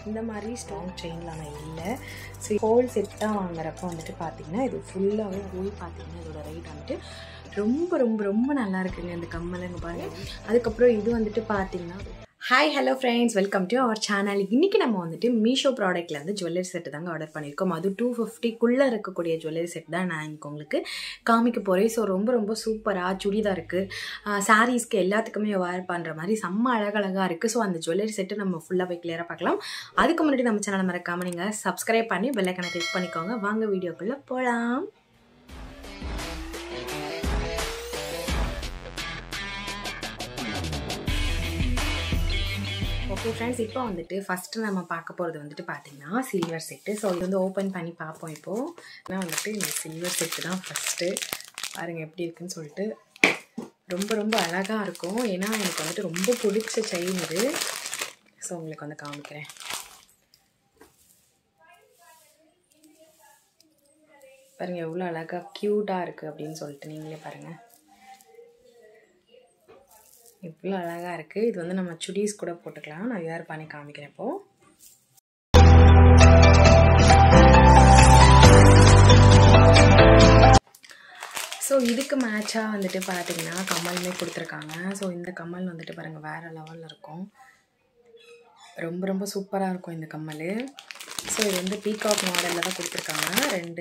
இந்த மாதிரி ஸ்டோன் செயின்லாம் இல்லை ஸோ ஹோல் செட்டாக வாங்குறப்ப வந்துட்டு பார்த்தீங்கன்னா இது ஃபுல்லாகவே போய் பார்த்தீங்கன்னா இதோட ரேட் வந்துட்டு ரொம்ப ரொம்ப ரொம்ப நல்லா இருக்குங்க இந்த கம்மலுங்க பாருங்கள் அதுக்கப்புறம் இது வந்துட்டு பார்த்தீங்கன்னா hi hello friends welcome to our channel இன்றைக்கி நம்ம வந்துட்டு மீஷோ ப்ராடக்ட்டில் வந்து ஜுவல்லரி செட்டு தாங்க ஆர்டர் பண்ணியிருக்கோம் அது டூ ஃபிஃப்டிக்குள்ளே இருக்கக்கூடிய ஜுவல்லரி செட் தான் நான் இன்னைக்கு உங்களுக்கு காமிக்க போகிறேன் ஸோ ரொம்ப ரொம்ப சூப்பராக சுடிதாருக்கு சாரீஸ்க்கு எல்லாத்துக்குமே வேர் பண்ணுற மாதிரி செம்ம அழகழகாக இருக்குது ஸோ அந்த ஜுவல்லரி செட்டு நம்ம ஃபுல்லாக போய் கிளியராக பார்க்கலாம் அதுக்கு முன்னாடி நம்ம சேனலை மறக்காமல் நீங்கள் சப்ஸ்கிரைப் பண்ணி பெல்லைக்கனை கிளிக் பண்ணிக்கோங்க வாங்க வீடியோக்குள்ளே போகலாம் ஓகே ஃப்ரெண்ட்ஸ் இப்போ வந்துட்டு ஃபஸ்ட்டு நம்ம பார்க்க போகிறது வந்துட்டு பார்த்தீங்கன்னா சில்வர் செட்டு ஸோ இது வந்து ஓப்பன் பண்ணி பார்ப்போம் இப்போது ஏன்னா வந்துட்டு இந்த சில்வர் செட்டு தான் ஃபஸ்ட்டு பாருங்கள் எப்படி இருக்குன்னு சொல்லிட்டு ரொம்ப ரொம்ப அழகாக இருக்கும் ஏன்னா எனக்கு வந்துட்டு ரொம்ப பிடிச்ச செயின் இது ஸோ உங்களுக்கு வந்து காமிக்கிறேன் பாருங்கள் எவ்வளோ அழகாக க்யூட்டாக இருக்குது அப்படின்னு சொல்லிட்டு நீங்களே பாருங்கள் இவ்வளோ அழகாக இருக்குது இது வந்து நம்ம சுடிஸ் கூட போட்டுக்கலாம் நான் வேர் பண்ணி காமிக்கிறேன் இப்போது ஸோ இதுக்கு மேட்சாக வந்துட்டு பார்த்தீங்கன்னா கம்மலுமே கொடுத்துருக்காங்க ஸோ இந்த கம்மல் வந்துட்டு பாருங்கள் வேறு லெவலில் இருக்கும் ரொம்ப ரொம்ப சூப்பராக இருக்கும் இந்த கம்மல் ஸோ இது வந்து பீகாக் மாடலில் தான் கொடுத்துருக்காங்க ரெண்டு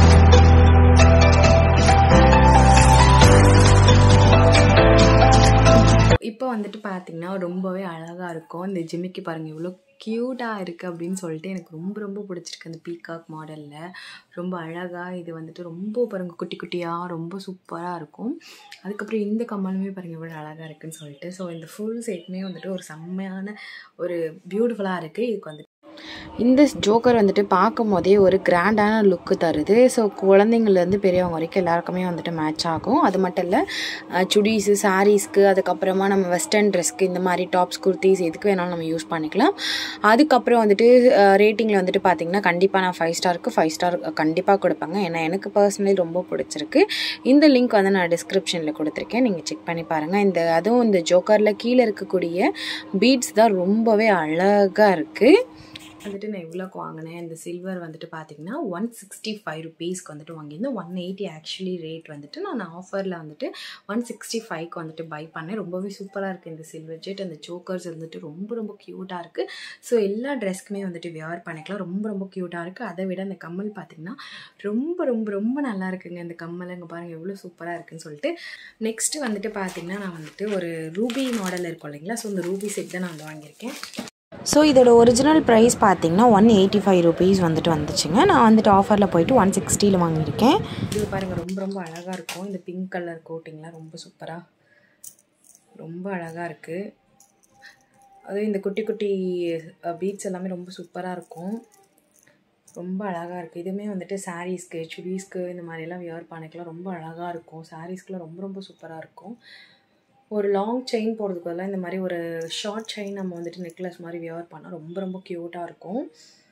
இப்போ வந்துட்டு பார்த்தீங்கன்னா ரொம்பவே அழகாக இருக்கும் இந்த ஜிம்மிக்கு பாருங்கள் இவ்வளோ க்யூட்டாக இருக்குது அப்படின்னு சொல்லிட்டு எனக்கு ரொம்ப ரொம்ப பிடிச்சிருக்கு அந்த பீகாக் மாடலில் ரொம்ப அழகாக இது வந்துட்டு ரொம்ப பாருங்கள் குட்டி குட்டியாக ரொம்ப சூப்பராக இருக்கும் அதுக்கப்புறம் இந்த கம்மலுமே பாருங்கள் எவ்வளோ அழகாக இருக்குன்னு சொல்லிட்டு ஸோ இந்த ஃபுல் செட்டுமே வந்துட்டு ஒரு செம்மையான ஒரு பியூட்டிஃபுல்லாக இருக்குது இதுக்கு வந்துட்டு இந்த ஜோக்கர் வந்துட்டு பார்க்கும் போதே ஒரு கிராண்டான லுக்கு தருது ஸோ குழந்தைங்கள்லேருந்து பெரியவங்க வரைக்கும் எல்லாருக்குமே வந்துட்டு மேட்ச் ஆகும் அது மட்டும் இல்லை சுடிஸு சாரீஸ்க்கு அதுக்கப்புறமா நம்ம வெஸ்டர்ன் ட்ரெஸ்க்கு இந்த மாதிரி டாப்ஸ் குர்த்திஸ் எதுக்கு வேணாலும் நம்ம யூஸ் பண்ணிக்கலாம் அதுக்கப்புறம் வந்துட்டு ரேட்டிங்கில் வந்துட்டு பார்த்திங்கன்னா கண்டிப்பாக நான் ஃபைவ் ஸ்டாருக்கு ஃபைவ் ஸ்டார் கண்டிப்பாக கொடுப்பாங்க ஏன்னா எனக்கு பர்சனலி ரொம்ப பிடிச்சிருக்கு இந்த லிங்க் வந்து நான் டிஸ்கிரிப்ஷனில் கொடுத்துருக்கேன் நீங்கள் செக் பண்ணி பாருங்கள் இந்த அதுவும் இந்த ஜோக்கரில் கீழே இருக்கக்கூடிய பீட்ஸ் தான் ரொம்பவே அழகாக இருக்குது வந்துட்டு நான் இவ்வளோக்கு வாங்கினேன் இந்த சில்வர் வந்துட்டு பார்த்தீங்கன்னா ஒன் சிக்ஸ்டி ஃபைவ் ருபீஸ்க்கு வந்துட்டு வாங்கியிருந்தேன் ஒன் எயிட்டி ஆக்சுவலி ரேட் வந்துட்டு நான் ஆஃபரில் வந்துட்டு ஒன் சிக்ஸ்டி ஃபைவ்க்கு வந்துட்டு பை பண்ணேன் ரொம்பவே சூப்பராக இருக்குது இந்த சில்வர் ஜெட் அந்த சோக்கர்ஸ் வந்துட்டு ரொம்ப ரொம்ப க்யூட்டாக இருக்குது ஸோ எல்லா ட்ரெஸ்க்குமே வந்துட்டு வியர் பண்ணிக்கலாம் ரொம்ப ரொம்ப க்யூட்டாக இருக்குது அதை விட அந்த கம்மல் பார்த்திங்கன்னா ரொம்ப ரொம்ப ரொம்ப நல்லா இருக்குங்க இந்த கம்மல் இங்கே பாருங்கள் எவ்வளோ சூப்பராக இருக்குன்னு சொல்லிட்டு நெக்ஸ்ட்டு வந்துட்டு பார்த்திங்கன்னா நான் வந்துட்டு ஒரு ரூபி மாடல் இருக்கும் இல்லைங்களா ஸோ இந்த ரூபி செட் தான் நான் வந்து வாங்கியிருக்கேன் ஸோ இதோட ஒரிஜினல் ப்ரைஸ் பார்த்தீங்கன்னா ஒன் எயிட்டி ஃபைவ் ருபீஸ் வந்துட்டு வந்துச்சுங்க நான் வந்துட்டு ஆஃபரில் போயிட்டு ஒன் சிக்ஸ்டியில் வாங்கியிருக்கேன் இது பாருங்கள் ரொம்ப ரொம்ப அழகாக இருக்கும் இந்த பிங்க் கலர் கோட்டிங்லாம் ரொம்ப சூப்பராக ரொம்ப அழகாக இருக்குது அதுவும் இந்த குட்டி குட்டி பீட்ஸ் எல்லாமே ரொம்ப சூப்பராக இருக்கும் ரொம்ப அழகாக இருக்குது இதுவுமே வந்துட்டு சாரீஸ்க்கு சுடிஸ்க்கு இந்த மாதிரிலாம் வியர் பண்ணிக்கலாம் ரொம்ப அழகாக இருக்கும் சாரீஸ்க்குலாம் ரொம்ப ரொம்ப சூப்பராக இருக்கும் ஒரு லாங் செயின் போடுறதுக்கு பதிலாக இந்த மாதிரி ஒரு ஷார்ட் செயின் நம்ம வந்துட்டு நெக்லஸ் மாதிரி வியர் பண்ணால் ரொம்ப ரொம்ப க்யூட்டாக இருக்கும்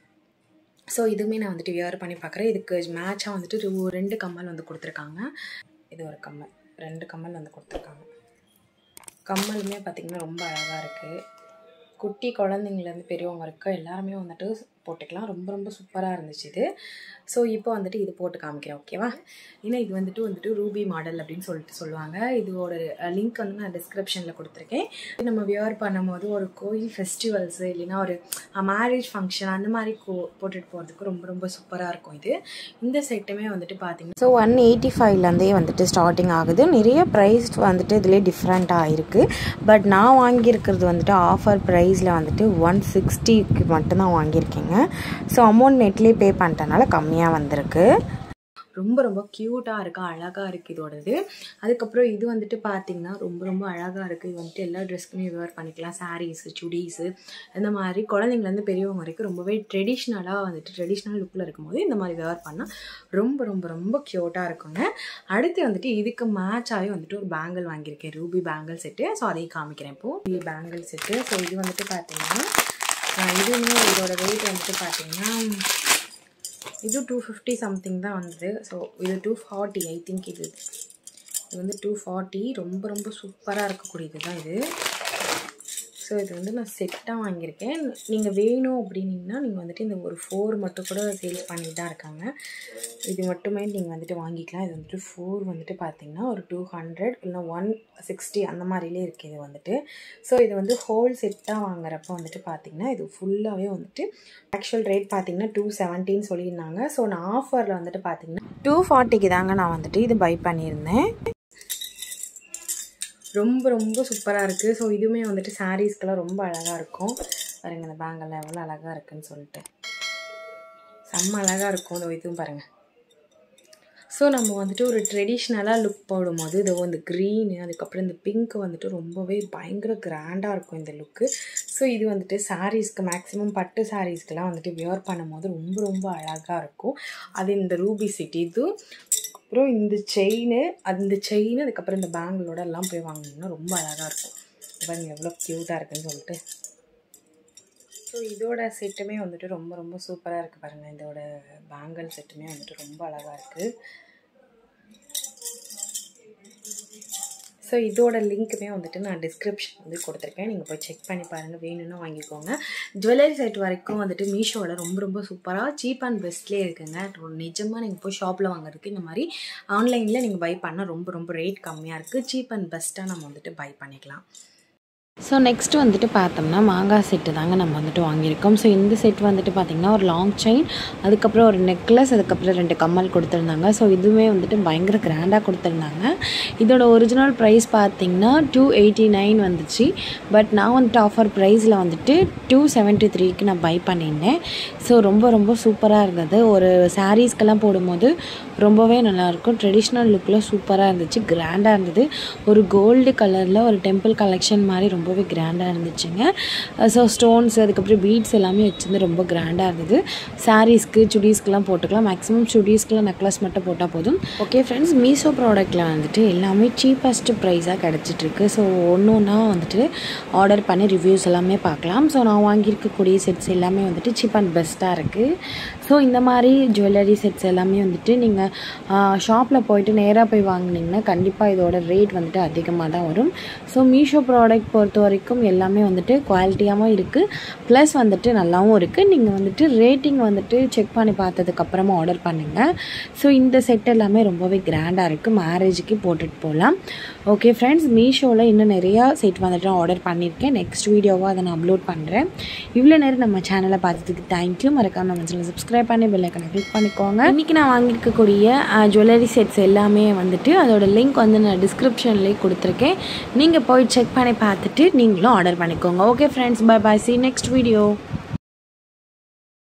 ஸோ இதுவுமே நான் வந்துட்டு வியர் பண்ணி பார்க்குறேன் இதுக்கு மேட்சாக வந்துட்டு ரெண்டு கம்மல் வந்து கொடுத்துருக்காங்க இது ஒரு கம்மல் ரெண்டு கம்மல் வந்து கொடுத்துருக்காங்க கம்மலுமே பார்த்திங்கன்னா ரொம்ப அழகாக இருக்குது குட்டி குழந்தைங்கலேருந்து பெரியவங்க வரைக்கும் எல்லாருமே வந்துட்டு போட்டுக்கலாம் ரொம்ப ரொம்ப சூப்பராக இருந்துச்சு இது ஸோ இப்போ வந்துட்டு இது போட்டு காமிக்கிறேன் ஓகேவா ஏன்னா இது வந்துட்டு வந்துட்டு ரூபி மாடல் அப்படின்னு சொல்லிட்டு சொல்லுவாங்க இதோட லிங்க் வந்து நான் டிஸ்கிரிப்ஷனில் கொடுத்துருக்கேன் நம்ம வியர் பண்ணும்போது ஒரு கோயில் ஃபெஸ்டிவல்ஸு இல்லைன்னா ஒரு மேரேஜ் ஃபங்க்ஷன் அந்த மாதிரி கோ போட்டுட்டு போகிறதுக்கு ரொம்ப ரொம்ப சூப்பராக இருக்கும் இது இந்த செட்டுமே வந்துட்டு பார்த்தீங்கன்னா ஸோ ஒன் எயிட்டி ஃபைவ்லேருந்தே வந்துட்டு ஸ்டார்டிங் ஆகுது நிறைய ப்ரைஸ் வந்துட்டு இதிலே டிஃப்ரெண்ட்டாக இருக்குது பட் நான் வாங்கியிருக்கிறது வந்துட்டு ஆஃபர் ப்ரைஸில் வந்துட்டு ஒன் சிக்ஸ்டிக்கு மட்டும்தான் வாங்கியிருக்கேங்க ஸோ அமௌண்ட் நெட்லேயே பே பண்ணிட்டனால கம்மியாக வந்திருக்கு ரொம்ப ரொம்ப க்யூட்டாக இருக்கா அழகாக இருக்குது இதோடது அதுக்கப்புறம் இது வந்துட்டு பார்த்திங்கன்னா ரொம்ப ரொம்ப அழகாக இருக்குது இது வந்துட்டு எல்லா ட்ரெஸ்க்குமே வேர் பண்ணிக்கலாம் சாரீஸு சுடீஸு இந்த மாதிரி குழந்தைங்கலேருந்து பெரியவங்க வரைக்கும் ரொம்பவே ட்ரெடிஷ்னலாக வந்துட்டு ட்ரெடிஷ்னல் லுக்கில் இருக்கும்போது இந்த மாதிரி வேர் பண்ணால் ரொம்ப ரொம்ப ரொம்ப க்யூட்டாக இருக்குங்க அடுத்து வந்துட்டு இதுக்கு மேட்சாகவே வந்துட்டு ஒரு பேங்கிள் வாங்கியிருக்கேன் ரூபி பேங்கிள் செட்டு ஸோ அதையும் காமிக்கிறேன் இப்போது பேங்கிள் செட்டு ஸோ இது வந்துட்டு பார்த்திங்கன்னா இதுவுமே இதோட ரேட் வந்துட்டு பார்த்திங்கன்னா இது டூ ஃபிஃப்டி சம்திங் தான் வந்தது ஸோ இது டூ ஃபார்ட்டி ஐ திங்க் இது இது வந்து டூ ஃபார்ட்டி ரொம்ப ரொம்ப சூப்பராக இருக்கக்கூடியது தான் இது ஸோ இது வந்து நான் செட்டாக வாங்கியிருக்கேன் நீங்கள் வேணும் அப்படின்னீங்கன்னா நீங்கள் வந்துட்டு இந்த ஒரு ஃபோர் மட்டும் கூட சேல்ஸ் பண்ணிட்டு தான் இருக்காங்க இது மட்டுமே நீங்கள் வந்துட்டு வாங்கிக்கலாம் இது வந்துட்டு ஃபோர் வந்துட்டு பார்த்தீங்கன்னா ஒரு டூ ஹண்ட்ரட் இல்லை ஒன் சிக்ஸ்டி அந்த மாதிரிலே இருக்குது இது வந்துட்டு ஸோ இது வந்து ஹோல் செட்டாக வாங்குறப்ப வந்துட்டு பார்த்தீங்கன்னா இது ஃபுல்லாகவே வந்துட்டு ஆக்சுவல் ரேட் பார்த்தீங்கன்னா டூ செவன்ட்டின்னு சொல்லியிருந்தாங்க ஸோ நான் ஆஃபரில் வந்துட்டு பார்த்தீங்கன்னா டூ ஃபார்ட்டிக்கு தாங்க நான் வந்துட்டு இது பை பண்ணியிருந்தேன் ரொம்ப ரொம்ப சூப்பராக இருக்குது ஸோ இதுவுமே வந்துட்டு சாரீஸ்க்கெல்லாம் ரொம்ப அழகாக இருக்கும் பாருங்க இந்த பேங்கெல்லாம் எவ்வளோ அழகாக இருக்குன்னு சொல்லிட்டு செம்ம அழகாக இருக்கும் இந்த இதுவும் பாருங்கள் ஸோ நம்ம வந்துட்டு ஒரு ட்ரெடிஷ்னலாக லுக் போடும்போது இது இந்த க்ரீனு அதுக்கப்புறம் இந்த பிங்க் வந்துட்டு ரொம்பவே பயங்கர கிராண்டாக இருக்கும் இந்த லுக்கு ஸோ இது வந்துட்டு சாரீஸ்க்கு மேக்ஸிமம் பட்டு சாரீஸ்க்கெலாம் வந்துட்டு வியர் பண்ணும்போது ரொம்ப ரொம்ப அழகாக இருக்கும் அது இந்த ரூபி சிட்டி இது அப்புறம் இந்த செயின் அந்த செயின் அதுக்கப்புறம் இந்த பேங்கிளோட எல்லாம் போய் வாங்கினீங்கன்னா ரொம்ப அழகாக இருக்கும் பாருங்க எவ்வளோ க்யூட்டாக இருக்குன்னு சொல்லிட்டு ஸோ இதோட செட்டுமே வந்துட்டு ரொம்ப ரொம்ப சூப்பராக இருக்குது பாருங்கள் இதோட பேங்கிள் செட்டுமே வந்துட்டு ரொம்ப அழகாக இருக்குது ஸோ இதோட லிங்க்குமே வந்துட்டு நான் டிஸ்கிரிப்ஷன் வந்து கொடுத்துருக்கேன் நீங்கள் போய் செக் பண்ணி பாருங்கள் வேணும்னா வாங்கிக்கோங்க ஜுவல்லரி செட் வரைக்கும் வந்துட்டு மீஷோவில் ரொம்ப ரொம்ப சூப்பராக சீப் அண்ட் பெஸ்ட்லேயே இருக்குங்க நிஜமாக நீங்கள் போய் ஷாப்பில் வாங்குறதுக்கு இந்த மாதிரி ஆன்லைனில் நீங்கள் பை பண்ணால் ரொம்ப ரொம்ப ரேட் கம்மியாக இருக்குது சீப் அண்ட் பெஸ்ட்டாக நம்ம வந்துட்டு பை பண்ணிக்கலாம் ஸோ நெக்ஸ்ட் வந்துட்டு பார்த்தோம்னா மாங்காய் செட்டு தாங்க நம்ம வந்துட்டு வாங்கியிருக்கோம் ஸோ இந்த செட் வந்துட்டு பார்த்திங்கன்னா ஒரு லாங் செயின் அதுக்கப்புறம் ஒரு நெக்லஸ் அதுக்கப்புறம் ரெண்டு கம்மல் கொடுத்துருந்தாங்க ஸோ இதுவுமே வந்துட்டு பயங்கர கிராண்டாக கொடுத்துருந்தாங்க இதோட ஒரிஜினல் ப்ரைஸ் பார்த்திங்கன்னா டூ எயிட்டி நைன் வந்துச்சு பட் நான் வந்துட்டு ஆஃபர் ப்ரைஸில் வந்துட்டு டூ செவன்ட்டி த்ரீக்கு நான் பை பண்ணியிருந்தேன் ஸோ ரொம்ப ரொம்ப சூப்பராக இருந்தது ஒரு சாரீஸ்க்கெல்லாம் போடும்போது ரொம்பவே நல்லாயிருக்கும் ட்ரெடிஷ்னல் லுக்கில் சூப்பராக இருந்துச்சு கிராண்டாக இருந்தது ஒரு கோல்டு கலரில் ஒரு டெம்பிள் கலெக்ஷன் மாதிரி ரொம்பவே கிராண்டாக இருந்துச்சுங்க ஸோ ஸ்டோன்ஸ் அதுக்கப்புறம் பீட்ஸ் எல்லாமே வச்சிருந்து ரொம்ப கிராண்டாக இருந்தது சாரீஸ்க்கு சுடீஸ்க்கெலாம் போட்டுக்கலாம் மேக்ஸிமம் சுடீஸ்க்கெலாம் நெக்லஸ் மட்டும் போட்டால் போதும் ஓகே ஃப்ரெண்ட்ஸ் மீஷோ ப்ராடக்ட்டில் வந்துட்டு எல்லாமே சீப்பஸ்ட் ப்ரைஸாக கிடச்சிட்ருக்கு ஸோ ஒன்று ஒன்றா வந்துட்டு ஆர்டர் பண்ணி ரிவ்யூஸ் எல்லாமே பார்க்கலாம் ஸோ நான் வாங்கியிருக்கக்கூடிய செட்ஸ் எல்லாமே வந்துட்டு சீப் அண்ட் பெஸ்ட்டாக இருக்குது ஸோ இந்த மாதிரி ஜுவல்லரி செட்ஸ் எல்லாமே வந்துட்டு நீங்கள் ஷாப்பில் போயிட்டு நேராக போய் வாங்கினீங்கன்னா கண்டிப்பாக இதோட ரேட் வந்துட்டு அதிகமாக தான் வரும் ஸோ மீஷோ ப்ராடக்ட் பொறுத்த வரைக்கும் எல்லாமே வந்துட்டு குவாலிட்டியாகவும் இருக்குது ப்ளஸ் வந்துட்டு நல்லாவும் இருக்குது நீங்கள் வந்துட்டு ரேட்டிங் வந்துட்டு செக் பண்ணி பார்த்ததுக்கப்புறமா ஆர்டர் பண்ணுங்கள் ஸோ இந்த செட் எல்லாமே ரொம்பவே கிராண்டாக இருக்குது மேரேஜுக்கு போட்டுட்டு போகலாம் ஓகே ஃப்ரெண்ட்ஸ் மீஷோவில் இன்னும் நிறையா செட் வந்துட்டு ஆர்டர் பண்ணியிருக்கேன் நெக்ஸ்ட் வீடியோவாக அதை நான் அப்லோட் பண்ணுறேன் இவ்வளோ நேரம் நம்ம சேனலை பார்த்ததுக்கு தேங்க்யூ மறக்காம நம்ம சேனலை சப்ஸ்கிரைப் பண்ணி பெல்லைக்கனை கிளிக் பண்ணிக்கோங்க இன்றைக்கி நான் வாங்கியிருக்கக்கூடிய ஜுவல்லரி செட்ஸ் எல்லாமே வந்துட்டு அதோட லிங்க் வந்து நான் டிஸ்கிரிப்ஷன்லேயே கொடுத்துருக்கேன் நீங்கள் போய் செக் பண்ணி பார்த்துட்டு நீங்களும் ஆர்டர் பண்ணிக்கோங்க okay friends bye bye see next video